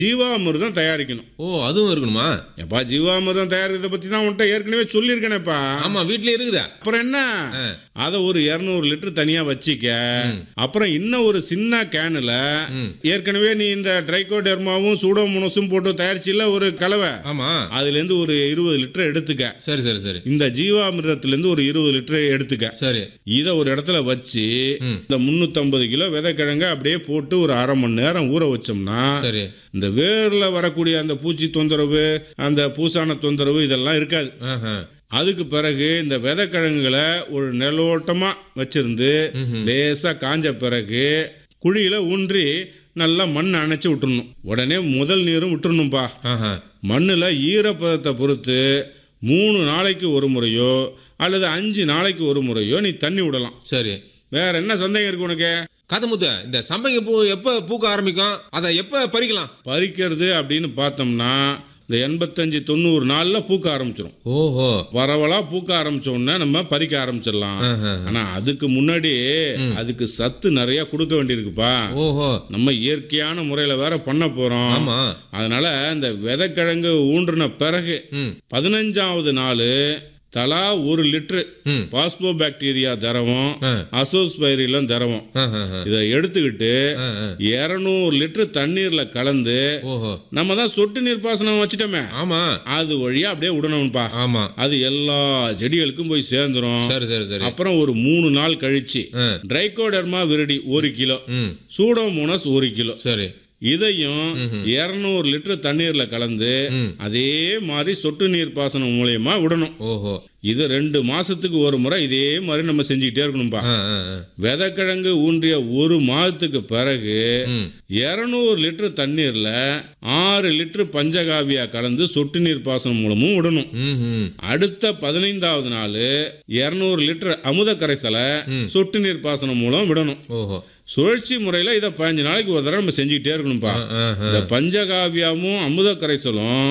ஜீவாமிர்தம் தயாரிக்கணும் ஓ அதுவும் இருக்கணுமா எப்பா ஜீவாமிர்தம் தயாரிக்கிறத பத்தி தான் உன்கிட்ட ஏற்கனவே சொல்லியிருக்கேனேப்பா ஆமா வீட்லயே இருக்குதா அப்புறம் என்ன அதை ஒரு இரநூறு லிட்டர் தனியா வச்சிக்க அப்புறம் இன்னும் ஒரு சின்ன கேனுல ஏற்கனவே நீ இந்த ட்ரைகோடெர்மாவும் சூடோமோனஸும் போட்டு தயாரிச்சில ஒரு கலவை ஆமா அதுல இருந்து ஒரு இருபது லிட்டர் எடுத்துக்க சரி சரி சரி இந்த ஜீவாமிர்தத்துல இருந்து ஒரு இருபது லிட்டர் எடுத்துக்க சரி இதை ஒரு இடத்துல வச்சு இந்த முந்நூற்றம்பது கிலோ விதைக்கிழங்க அப்படியே போட்டு ஒரு அரை மணி நேரம் ஊற வச்சோம்னா சரி இந்த வேர்ல வரக்கூடிய அந்த பூச்சி தொந்தரவு அந்த பூசான தொந்தரவு இதெல்லாம் இருக்காது ஆஹா. அதுக்கு பிறகு இந்த விதைக்கிழங்குகளை ஒரு நிலோட்டமா வச்சிருந்து லேசா காஞ்ச பிறகு குழியில ஊன்றி நல்லா மண் அணைச்சி விட்டுறணும் உடனே முதல் நீரும் விட்டுறணும்பா ஆஹா. மண்ணில் ஈரப்பதத்தை பொறுத்து மூணு நாளைக்கு ஒரு முறையோ அல்லது அஞ்சு நாளைக்கு ஒரு முறையோ நீ தண்ணி விடலாம் சரி வேற என்ன சந்தேகம் இருக்கு உனக்கு காத்தமுத்த இந்த சம்பங்கி பூ எப்ப பூக்க ஆரம்பிக்கும் அதை எப்ப பறிக்கலாம் பறிக்கிறது அப்படின்னு பார்த்தோம்னா இந்த எண்பத்தஞ்சு தொண்ணூறு நாளில் பூக்க ஆரம்பிச்சிடும் ஓஹோ பரவலா பூக்க ஆரம்பிச்ச உடனே நம்ம பறிக்க ஆரம்பிச்சிடலாம் ஆஹா. ஆனா அதுக்கு முன்னாடி அதுக்கு சத்து நிறைய கொடுக்க வேண்டியிருக்குப்பா ஓஹோ நம்ம இயற்கையான முறையில வேற பண்ண போறோம் ஆமா அதனால இந்த விதைக்கிழங்கு ஊன்றின பிறகு ம் பதினஞ்சாவது நாள் தலா ஒரு லிட்டரு ம் பாஸ்போ பாக்டீரியா தரவும் ஆ. அசோஸ்பைரிலம் தரவும் ஆஹா, ஆஹா. இதை எடுத்துக்கிட்டு ஆ, ஆ. இரநூறு லிட்டர் தண்ணீர்ல கலந்து ஓஹோ நம்ம தான் சொட்டு நீர் பாசனம் வச்சிட்டோமே ஆமா அது வழியா அப்படியே விடணும்ப்பா ஆமா அது எல்லா செடிகளுக்கும் போய் சேர்ந்துரும் சரி சரி சரி அப்புறம் ஒரு மூணு நாள் கழிச்சு ஆ. ட்ரைகோடர்மா விரடி ஒரு கிலோ ம் சூடோமோனஸ் ஒரு கிலோ சரி இதையும் இரநூறு லிட்டர் தண்ணீர்ல கலந்து ம். அதே மாதிரி சொட்டு நீர் பாசனம் மூலியமா விடணும் ஓஹோ இது ரெண்டு மாசத்துக்கு ஒரு முறை இதே மாதிரி நம்ம செஞ்சுக்கிட்டே இருக்கணும்பா ஆ ஆ ஆ. விதைக்கிழங்கு ஊன்றிய ஒரு மாதத்துக்கு பிறகு ம் இரநூறு லிட்டர் தண்ணீர்ல ஆறு லிட்டர் பஞ்சகாவியா கலந்து சொட்டு நீர் பாசனம் மூலமும் விடணும் ம் ம் அடுத்த பதினைந்தாவது நாள் இரநூறு லிட்டர் அமுத கரைசலை சொட்டு நீர் பாசனம் மூலம் விடணும் ஓஹோ சுழற்சி முறையில் இதை பதினஞ்சு நாளைக்கு ஒரு தடவை நம்ம செஞ்சுக்கிட்டே இருக்கணும்ப்பா ஆ, ஆ. இந்த பஞ்சகாவியாவும் அமுத கரைசலும்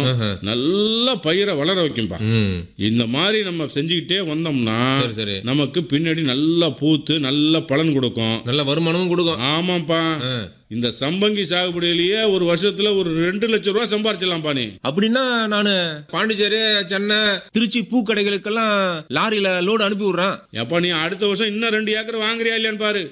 நல்லா பயிரை வளர வைக்கும்பா ம் இந்த மாதிரி நம்ம செஞ்சுக்கிட்டே வந்தோம்னா சரி சரி நமக்கு பின்னாடி நல்லா பூத்து நல்ல பலன் கொடுக்கும் நல்ல வருமானமும் கொடுக்கும் ஆமாப்பா ஆ. இந்த சம்பங்கி சாகுபடியிலேயே ஒரு வருஷத்துல ஒரு ரெண்டு லட்சம் ரூபாய் சம்பாரிச்சிடலாம்ப்பா நீ அப்படின்னா நான் பாண்டிச்சேரி சென்னை திருச்சி பூக்கடைகளுக்கெல்லாம் லாரியில லோடு அனுப்பி விடுறேன் எப்பா நீ அடுத்த வருஷம் இன்னும் ரெண்டு ஏக்கர் வாங்குறியா இல்லையான்னு பாரு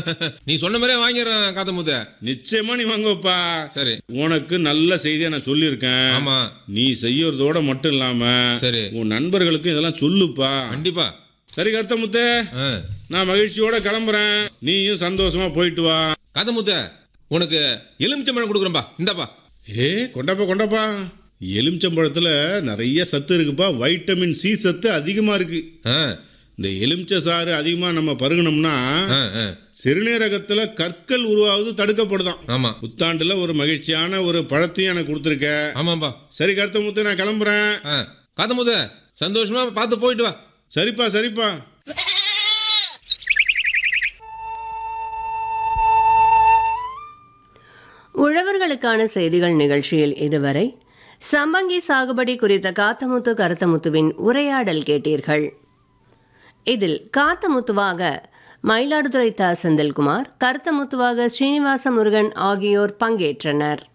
நீ சொன்ன மாதிரியே வாங்கிடுறேன் காத்தமுத்த நிச்சயமா நீ வாங்குவப்பா சரி உனக்கு நல்ல செய்தியை நான் சொல்லியிருக்கேன் ஆமா நீ செய்யறதோட மட்டும் இல்லாம சரி உன் நண்பர்களுக்கு இதெல்லாம் சொல்லுப்பா கண்டிப்பா சரி கருத்தமுத்து ஆ. நான் மகிழ்ச்சியோட கிளம்புறேன் நீயும் சந்தோஷமா போயிட்டு வா காத்தமுத்த உனக்கு எலுமிச்சம்பழம் கொடுக்குறேன்பா இந்தாப்பா ஏ கொண்டாப்பா கொண்டாப்பா எலுமிச்சம்பழத்துல நிறைய சத்து இருக்குப்பா வைட்டமின் சி சத்து அதிகமா இருக்கு ஆ இந்த எலுமிச்சை சாறு அதிகமா நம்ம பருகணும்னா ஆ ஆ சிறுநீரகத்துல கற்கள் உருவாவது தடுக்கப்படுதாம் ஆமா புத்தாண்டுல ஒரு மகிழ்ச்சியான ஒரு பழத்தையும் எனக்கு கொடுத்துருக்க ஆமாப்பா சரி கருத்தமுத்து நான் கிளம்புறேன் ஆ காத்தமுத்த சந்தோஷமா பார்த்து போயிட்டு வா சரிப்பா சரிப்பா உழவர்களுக்கான செய்திகள் நிகழ்ச்சியில் இதுவரை சம்பங்கி சாகுபடி குறித்த காத்தமுத்து கருத்தமுத்துவின் உரையாடல் கேட்டீர்கள் இதில் காத்தமுத்துவாக மயிலாடுதுறை த செந்தில்குமார் கருத்தமுத்துவாக ஸ்ரீனிவாச முருகன் ஆகியோர் பங்கேற்றனர்